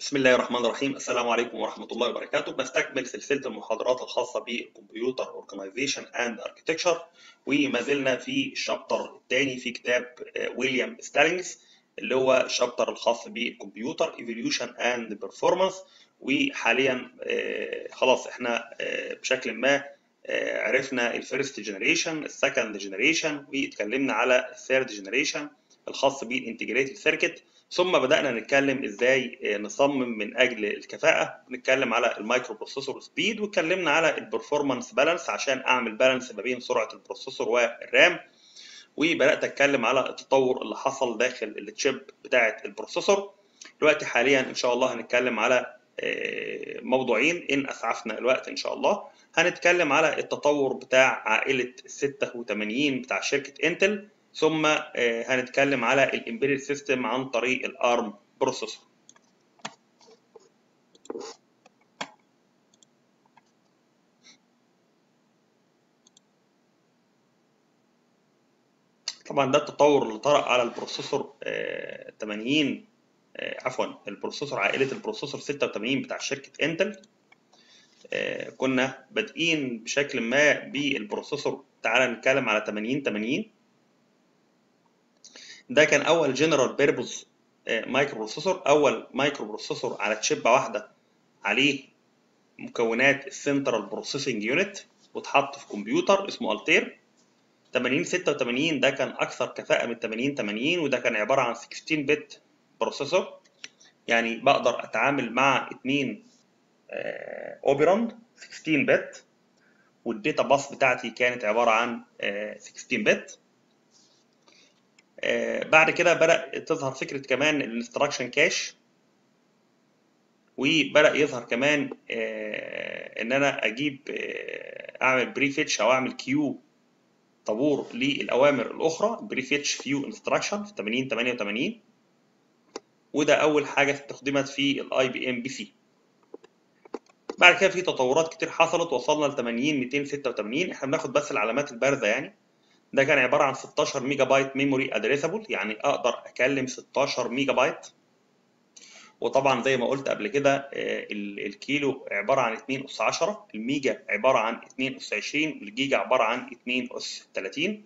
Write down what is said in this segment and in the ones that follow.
بسم الله الرحمن الرحيم السلام عليكم ورحمة الله وبركاته بستكمل سلسلة المحاضرات الخاصة بالكمبيوتر اورجانيزيشن اند اركتكتشر وما زلنا في الشابتر الثاني في كتاب ويليام ستالينجز اللي هو الشابتر الخاص بالكمبيوتر ايفوليوشن اند بيرفورمانس وحاليا خلاص احنا بشكل ما عرفنا الفيرست جنريشن السكند جنريشن واتكلمنا على الثيرد جنريشن الخاص بالانتجريتد سيركت ثم بدأنا نتكلم ازاي نصمم من اجل الكفاءة نتكلم على المايكرو بروسيسور سبيد واتكلمنا على البرفورمانس بالانس عشان اعمل بالانس ما بين سرعة البروسيسور والرام وبدأت اتكلم على التطور اللي حصل داخل التشيب بتاعة البروسيسور دلوقتي حاليا ان شاء الله هنتكلم على موضوعين ان اسعفنا الوقت ان شاء الله هنتكلم على التطور بتاع عائلة 86 بتاع شركة انتل ثم هنتكلم على الامبيريد سيستم عن طريق الارم بروسيسور طبعا ده التطور اللي طرأ على البروسيسور 80 عفوا البروسيسور عائلة البروسيسور 86 بتاع شركة انتل كنا بادئين بشكل ما بالبروسيسور تعالى نتكلم على 80 80 ده كان اول جنرال بيربوز مايكرو بروسيسور اول مايكرو بروسيسور على تشيبه واحده عليه مكونات السنترال بروسيسنج يونت واتحط في كمبيوتر اسمه التير 80 86 ده كان اكثر كفاءه من 80 80 وده كان عباره عن 16 بت بروسيسور يعني بقدر اتعامل مع اثنين اوبراند 16 بت والداتا باس بتاعتي كانت عباره عن 16 بت بعد كده بدأ تظهر فكرة كمان الانستراكشن كاش وبدأ يظهر كمان إن أنا أجيب أعمل بريفيتش أو أعمل كيو طابور للأوامر الأخرى بريفيتش فيو انستراكشن في 80 88 وده أول حاجة استخدمت في الاي بي ام بي سي بعد كده في تطورات كتير حصلت وصلنا ل 80 286 احنا بناخد بس العلامات البارزة يعني ده كان عبارة عن 16 ميجا بايت ميموري ادريسابل يعني اقدر اكلم 16 ميجا بايت وطبعا زي ما قلت قبل كده الكيلو عبارة عن 2 أس 10 الميجا عبارة عن 2 أس 20 الجيجا عبارة عن 2 أس 30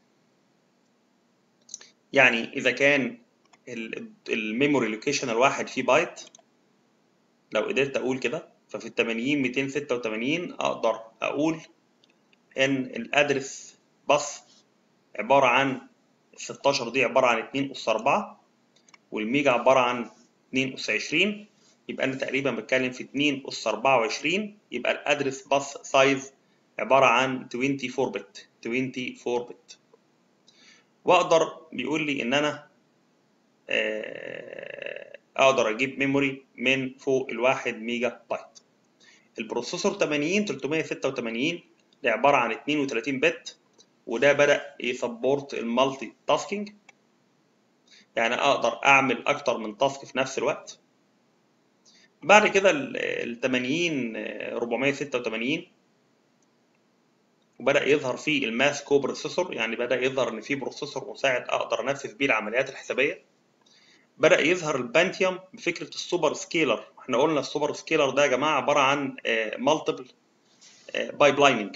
يعني إذا كان الميموري لوكيشن الواحد فيه بايت لو قدرت أقول كده ففي ال 80 286 أقدر أقول إن الأدرس بس عبارة عن 16 دي عبارة عن 2 أس 4 والميجا عبارة عن 2 أس 20 يبقى أنا تقريبا بتكلم في 2 أس 24 يبقى الأدرس باس سايز عبارة عن 24 بت 24 بت وأقدر بيقول لي إن أنا أقدر أجيب ميموري من فوق الواحد ميجا بايت البروسيسور 80 386 ده عبارة عن 32 بت وده بدأ يسبورت المالتي تاسكينج يعني أقدر أعمل أكتر من تاسك في نفس الوقت بعد كده ال 80 486 وبدأ يظهر فيه الماس كو بروسيسور يعني بدأ يظهر إن في بروسيسور مساعد أقدر أنفذ بيه العمليات الحسابية بدأ يظهر البانتيوم بفكرة السوبر سكيلر احنا قلنا السوبر سكيلر ده يا جماعة عبارة عن مالتيبل بايب لايننج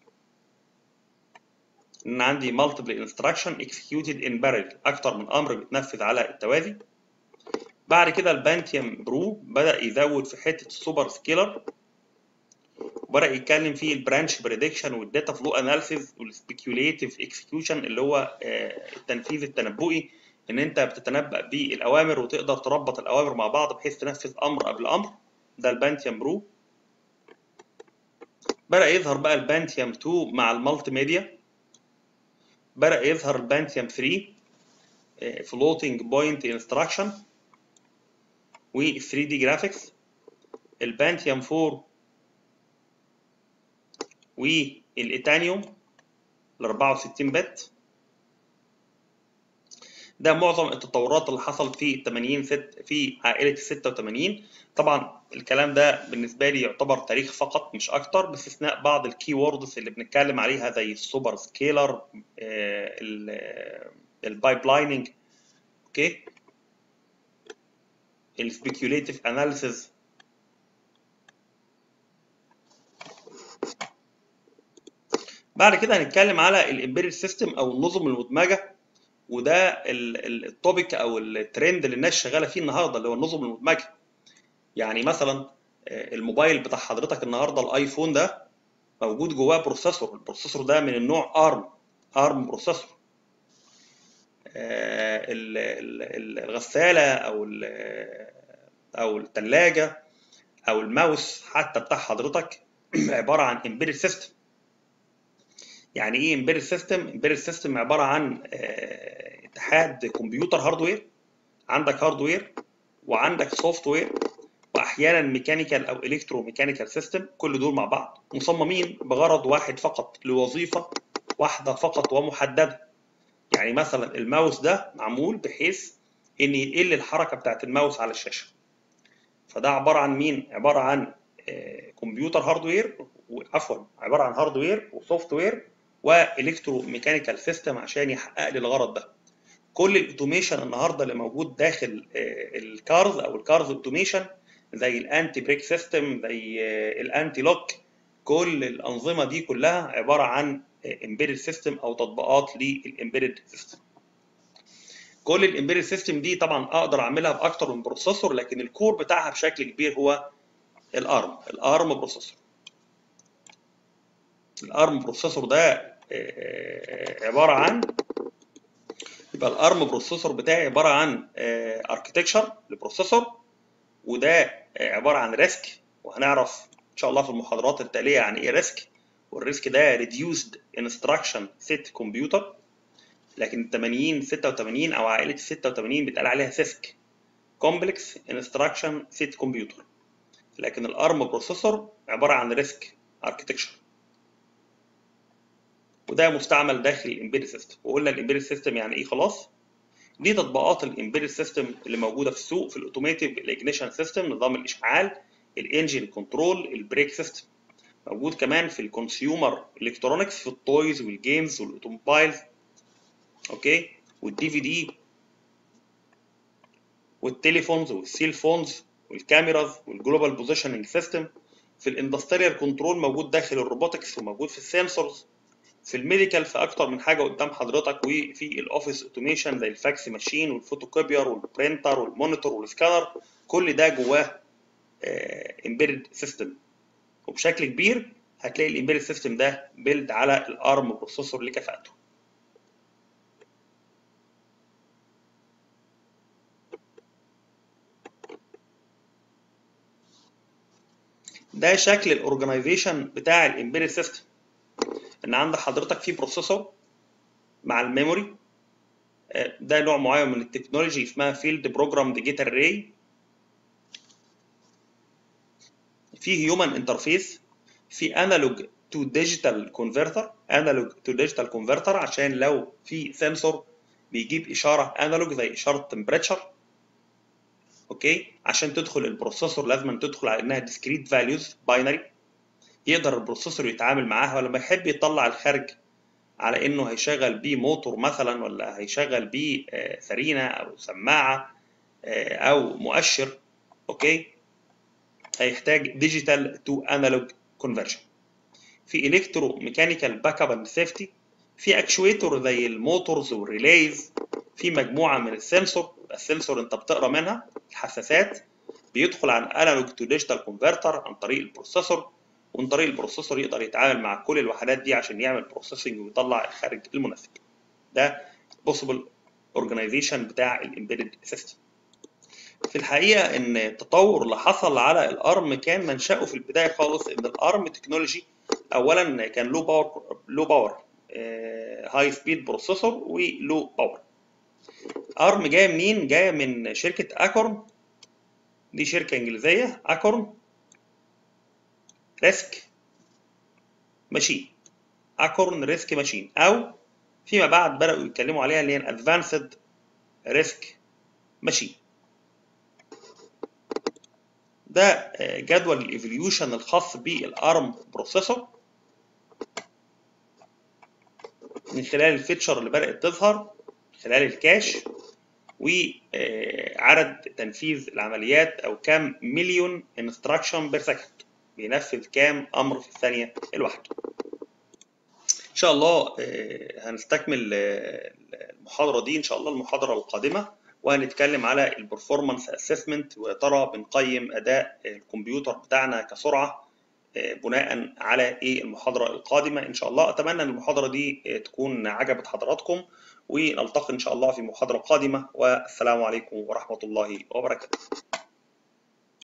ان عندي multiple instruction executed in parallel اكتر من امر بيتنفذ على التوازي بعد كده البانتيوم برو بدا يزود في حته السوبر سكيلر وبدا يتكلم في البرانش بريدكشن والداتا فلو اناليسيز والسبيكيوليتيف اكسكيوشن اللي هو التنفيذ التنبؤي ان انت بتتنبأ بالاوامر وتقدر تربط الاوامر مع بعض بحيث تنفذ امر قبل امر ده البانتيوم برو بدا يظهر بقى البانتيوم 2 مع المالتي ميديا بدأ يظهر البانتيوم 3 فلوتنج بوينت انستراكشن و 3 دي جرافيكس البانتيوم 4 والايتانيوم ال 64 بت ده معظم التطورات اللي حصلت في ال 80 ست في عائله ال 86 طبعا الكلام ده بالنسبه لي يعتبر تاريخ فقط مش اكتر باستثناء بعض الكي ووردز اللي بنتكلم عليها زي السوبر سكيلر البايب لايننج اوكي السبيكيوليتيف اناليسيز بعد كده هنتكلم على الامبيريد سيستم او النظم المدمجه وده التوبيك او الترند اللي الناس شغاله فيه النهارده اللي هو النظم المدمجه يعني مثلا الموبايل بتاع حضرتك النهارده الايفون ده موجود جواه بروسيسور البروسيسور ده من النوع ارم ارم بروسيسور الغساله او او الثلاجه او الماوس حتى بتاع حضرتك عباره عن امبيريد سيستم يعني ايه امبيريد سيستم امبيريد سيستم عباره عن اتحاد كمبيوتر هاردوير عندك هاردوير وعندك سوفت وير واحيانا ميكانيكال او الكترو ميكانيكال سيستم كل دول مع بعض مصممين بغرض واحد فقط لوظيفه واحده فقط ومحدده يعني مثلا الماوس ده معمول بحيث ان يقل الحركه بتاعت الماوس على الشاشه فده عباره عن مين عباره عن كمبيوتر هاردوير عفوا عباره عن هاردوير وسوفت وير والكترو ميكانيكال سيستم عشان يحقق لي الغرض ده كل الاوتوميشن النهارده اللي موجود داخل الكارز او الكارز اوتوميشن زي الانتي بريك سيستم زي الانتي لوك كل الانظمه دي كلها عباره عن امبيدد سيستم او تطبيقات للامبيدد سيستم كل الامبيدد سيستم دي طبعا اقدر اعملها باكتر من بروسيسور لكن الكور بتاعها بشكل كبير هو الارم الارم بروسيسور الارم بروسيسور ده عباره عن يبقى الارم بروسيسور بتاعي عباره عن اركتكشر لبروسيسور وده عباره عن ريسك وهنعرف ان شاء الله في المحاضرات التاليه يعني ايه ريسك والريسك ده reduced instruction set computer لكن 80 86 او عائله ال 86 بيتقال عليها سيسك complex instruction set computer لكن الارم بروسيسور عباره عن ريسك اركتكشر وده مستعمل داخل الامبيدد سيستم وقلنا الامبيدد سيستم يعني ايه خلاص دي تطبيقات الامبيدد سيستم اللي موجوده في السوق في الاوتوميتيف الاجنيشن سيستم نظام الاشعال الانجن كنترول البريك سيستم موجود كمان في الكونسيومر الكترونكس في التويز والجيمز والاوتوموبايلز اوكي والدي في دي والتليفونز والسيل فونز والكاميراز والجلوبال بوزيشننج سيستم في الاندستريال كنترول موجود داخل الروبوتكس وموجود في السنسورز في الميديكال في اكتر من حاجه قدام حضرتك وفي الاوفيس اوتوميشن زي الفاكس ماشين والفوتوكوبير والبرينتر والمونيتور والسكانر كل ده جواه امبيدد سيستم وبشكل كبير هتلاقي الامبيدد سيستم ده بيلد على الارم بروسيسور لكفاءته ده شكل الاورجنايزيشن بتاع الامبيدد سيستم ان عند حضرتك في بروسيسور مع الميموري ده نوع معين من التكنولوجي اسمها فيلد بروجرام ديجيتال ري في هيومن انترفيس في انالوج تو ديجيتال كونفرتر انالوج تو ديجيتال كونفرتر عشان لو في سنسور بيجيب اشاره انالوج زي اشاره تمبريتشر اوكي عشان تدخل البروسيسور لازم تدخل على انها ديسكريت فاليوز باينري يقدر البروسيسور يتعامل معاها ولما يحب يطلع الخارج على انه هيشغل بيه موتور مثلا ولا هيشغل بيه سرينه او سماعه او مؤشر اوكي هيحتاج ديجيتال تو انالوج كونفرجن في الكترو ميكانيكال باك اب اند سيفتي في اكشويتور زي الموتورز والريليز في مجموعه من السنسور السنسور انت بتقرا منها الحساسات بيدخل عن انالوج تو ديجيتال كونفرتر عن طريق البروسيسور ومن طريق البروسيسور يقدر يتعامل مع كل الوحدات دي عشان يعمل بروسيسنج ويطلع الخارج المناسب ده possible organization بتاع الامبيدد سيستم في الحقيقه ان التطور اللي حصل على الارم كان منشأه في البدايه خالص ان الارم تكنولوجي اولا كان لو باور لو باور هاي سبيد بروسيسور ولو باور ارم جايه منين جايه من شركه اكورن دي شركه انجليزيه اكورن ريسك ماشين اكورن ريسك ماشين او فيما بعد بداوا يتكلموا عليها اللي هي الادفانسد ريسك ماشين ده جدول الايفوليوشن الخاص بالارم بروسيسور من خلال الفيتشر اللي بدات تظهر خلال الكاش و عدد تنفيذ العمليات او كام مليون انستراكشن بير سكند بينفذ كام امر في الثانيه الواحده ان شاء الله هنستكمل المحاضره دي ان شاء الله المحاضره القادمه وهنتكلم على البرفورمانس اسسمنت ويا ترى بنقيم اداء الكمبيوتر بتاعنا كسرعه بناء على ايه المحاضره القادمه ان شاء الله اتمنى ان المحاضره دي تكون عجبت حضراتكم ونلتقي ان شاء الله في محاضره قادمه والسلام عليكم ورحمه الله وبركاته